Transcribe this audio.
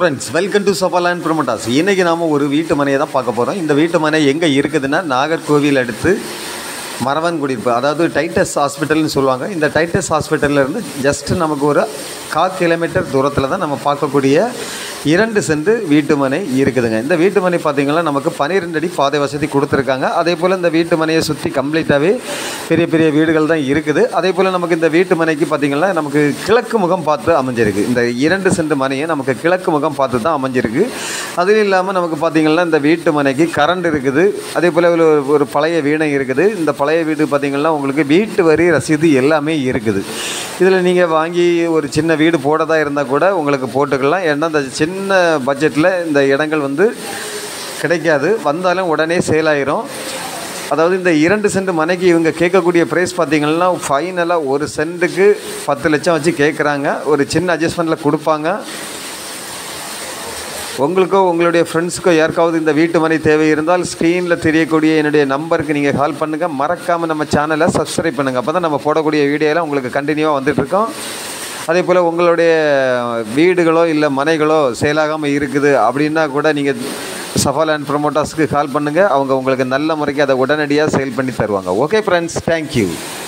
friends welcome to சபாலான் promoters இன்றைக்கி நாம் ஒரு வீட்டு மனையை தான் பார்க்க போகிறோம் இந்த வீட்டு மனை எங்கே இருக்குதுன்னா நாகர்கோவில் அடுத்து மரவன் குடியிருப்பு அதாவது டைட்டஸ் ஹாஸ்பிட்டல்னு சொல்லுவாங்க இந்த டைட்டஸ் ஹாஸ்பிட்டல்ல இருந்து ஜஸ்ட் நமக்கு ஒரு கா கிலோமீட்டர் தூரத்தில் தான் நம்ம பார்க்கக்கூடிய இரண்டு சென்ட் வீட்டு மனை இருக்குதுங்க இந்த வீட்டு மனை பார்த்திங்கன்னா நமக்கு பன்னிரெண்டு அடி பாதை வசதி கொடுத்துருக்காங்க அதே போல் இந்த வீட்டு மனையை சுற்றி கம்ப்ளீட்டாகவே பெரிய பெரிய வீடுகள் தான் இருக்குது அதே போல் நமக்கு இந்த வீட்டு மனைக்கு பார்த்திங்கன்னா நமக்கு கிழக்கு முகம் பார்த்து அமைஞ்சிருக்கு இந்த இரண்டு சென்ட் மனையை நமக்கு கிழக்கு முகம் பார்த்து தான் அமைஞ்சிருக்கு அதுவும் இல்லாமல் நமக்கு பார்த்திங்கன்னா இந்த வீட்டு மனைக்கு கரண்ட் இருக்குது அதே போல் ஒரு ஒரு பழைய வீணை இருக்குது இந்த பழைய வீடு பார்த்திங்கன்னா உங்களுக்கு வீட்டு வரி ரசீது எல்லாமே இருக்குது இதில் நீங்கள் வாங்கி ஒரு சின்ன வீடு போடதா இருந்தால் கூட உங்களுக்கு போட்டுக்கலாம் ஏன்னா இந்த சின்ன பட்ஜெட்டில் இந்த இடங்கள் வந்து கிடைக்காது வந்தாலும் உடனே சேல் ஆயிரும் அதாவது இந்த இரண்டு சென்ட் மனைக்கு இவங்க கேட்கக்கூடிய ப்ரைஸ் பார்த்தீங்கன்னா ஃபைனலாக ஒரு சென்ட்டுக்கு பத்து லட்சம் வச்சு கேட்குறாங்க ஒரு சின்ன அட்ஜஸ்ட்மெண்ட்டில் கொடுப்பாங்க உங்களுக்கோ உங்களுடைய ஃப்ரெண்ட்ஸுக்கோ யாருக்காவது இந்த வீட்டு மனை தேவை இருந்தால் ஸ்க்ரீனில் தெரியக்கூடிய என்னுடைய நம்பருக்கு நீங்கள் கால் பண்ணுங்கள் மறக்காமல் நம்ம சேனலை சப்ஸ்கிரைப் பண்ணுங்கள் அப்போ தான் நம்ம போடக்கூடிய வீடியோலாம் உங்களுக்கு கண்டினியூவாக வந்துட்டுருக்கோம் அதே போல் உங்களுடைய வீடுகளோ இல்லை மனைகளோ சேலாகாமல் இருக்குது அப்படின்னா கூட நீங்கள் சஃபால் அண்ட் ப்ரொமோட்டர்ஸ்க்கு கால் பண்ணுங்கள் அவங்க உங்களுக்கு நல்ல முறைக்கு அதை உடனடியாக சேல் பண்ணி தருவாங்க ஓகே ஃப்ரெண்ட்ஸ் தேங்க்யூ